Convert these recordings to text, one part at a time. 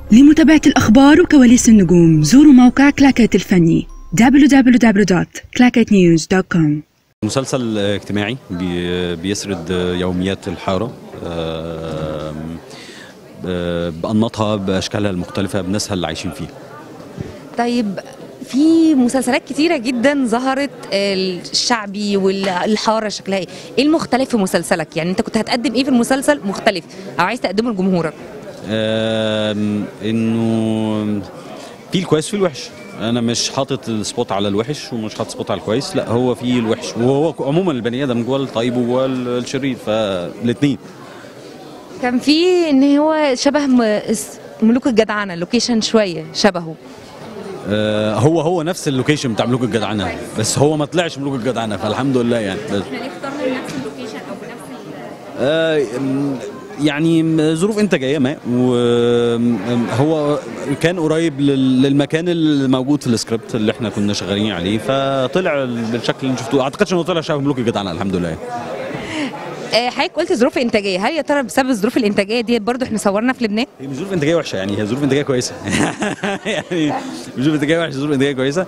لمتابعة الأخبار وكواليس النجوم زوروا موقع كلاكيت الفني www.clacketnews.com مسلسل اجتماعي بي- بيسرد يوميات الحارة آم، آه، بأنماطها بأشكالها المختلفة بناسها اللي عايشين فيها طيب في مسلسلات كتيرة جدا ظهرت الشعبي والحارة شكلها ايه؟ ايه المختلف في مسلسلك؟ يعني انت كنت هتقدم ايه في المسلسل مختلف او عايز تقدمه لجمهورك؟ آم، انه في الكويس في الوحش انا مش حاطط السبوت على الوحش ومش حاطط سبوت على الكويس لا هو في الوحش وهو عموما البني ادم جوه الطيب وجوه الشرير فالاثنين كان في ان هو شبه م- اس- ملوك الجدعنة لوكيشن شوية شبهه آه، هو هو نفس اللوكيشن بتاع ملوك الجدعنه بس هو ما طلعش ملوك الجدعنه فالحمد لله يعني بس آه، م- يعني م- ظروف انتاجيه ما وهو كان قريب لل- للمكان الموجود في السكريبت اللي احنا كنا شغالين عليه فطلع بالشكل اللي انتوا شفتوه اعتقدش انه طلع شبه ملوك الجدعنه الحمد لله آه، حضرتك قلت ظروف انتاجية هل يا ترى بسبب الظروف الانتاجية دي برضو احنا صورنا في لبنان؟ هي مش ظروف انتاجيه وحشه يعني هي ظروف انتاجيه كويسه يعني مش ظروف انتاجيه وحشه ظروف انتاجيه كويسه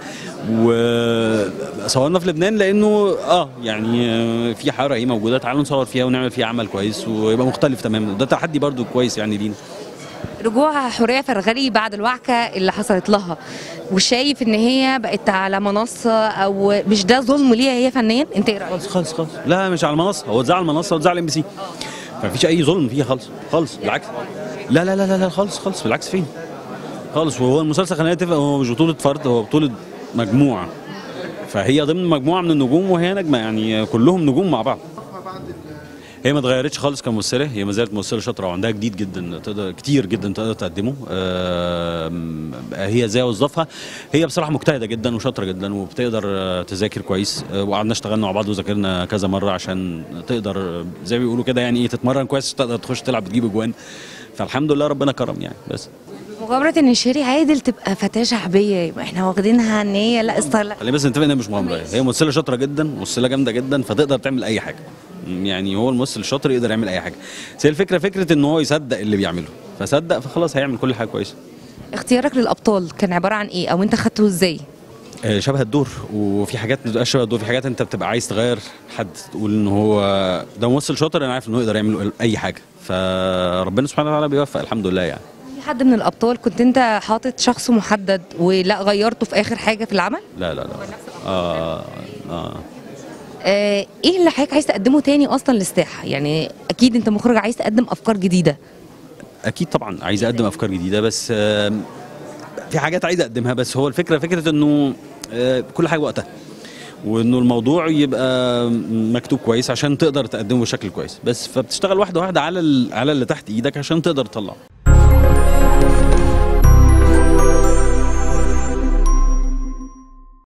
وصورنا في لبنان لانه اه يعني آه، في حاره ايه موجوده تعالوا نصور فيها ونعمل فيها عمل كويس ويبقى مختلف تماما ده تحدي برضو كويس يعني لينا رجوع حوريه فرغلي بعد الوعكه اللي حصلت لها وشايف ان هي بقت على منصه او مش ده ظلم ليها هي فنيا انت ايه رايك؟ خالص خالص خالص لا مش على المنصه هو اتذاع على المنصه واتذاع على ام بي سي فمفيش اي ظلم فيها خالص خالص بالعكس لا لا لا لا, لا خالص خالص بالعكس فين خالص وهو المسلسل خلينا نتفق هو مش بطوله فرد هو بطوله مجموعه فهي ضمن مجموعه من النجوم وهي نجمه يعني كلهم نجوم مع بعض هي ما اتغيرتش خالص كممثله هي ما زالت ممثله شاطره وعندها جديد جدا تقدر كتير جدا تقدر تقدمه آم، هي زي وظفها هي بصراحه مجتهده جدا وشاطره جدا وبتقدر آه، تذاكر كويس آه، وقعدنا اشتغلنا مع بعض وذاكرنا كذا مره عشان تقدر آه، زي ما بيقولوا كده يعني ايه تتمرن كويس تقدر تخش تلعب تجيب اجوان فالحمد لله ربنا كرم يعني بس مغامره ان شيري عادل تبقى فتاه شعبيه يبقى احنا واخدينها ان هي لا ستايل خلينا بس نتفق انها مش مغامره هي ممثله شاطره جدا ممثله جامده جدا فتقدر تعمل اي حاجه يعني هو الممثل الشاطر يقدر يعمل اي حاجه بس هي الفكره فكره ان هو يصدق اللي بيعمله فصدق فخلاص هيعمل كل حاجه كويسه اختيارك للابطال كان عباره عن ايه او انت خدته ازاي؟ آه، شبه الدور وفي حاجات ما بتبقاش شبه الدور في حاجات انت بتبقى عايز تغير حد تقول ان هو ده ممثل شاطر انا عارف انه يقدر يعمل اي حاجه فربنا سبحانه وتعالى بيوفق الحمد لله يعني في حد من الابطال كنت انت حاطط شخص محدد ولا غيرته في اخر حاجه في العمل؟ لا لا لا آه آه آه ايه اللي حضرتك عايز تقدمه تاني اصلا للساحه؟ يعني اكيد انت مخرج عايز تقدم افكار جديده اكيد طبعا عايز اقدم افكار جديده بس آم، في حاجات عايز اقدمها بس هو الفكره فكره انه آه، كل حاجه وقتها وانه الموضوع يبقى مكتوب كويس عشان تقدر تقدمه بشكل كويس بس فبتشتغل واحده واحده على ال- على اللي تحت ايدك عشان تقدر تطلعه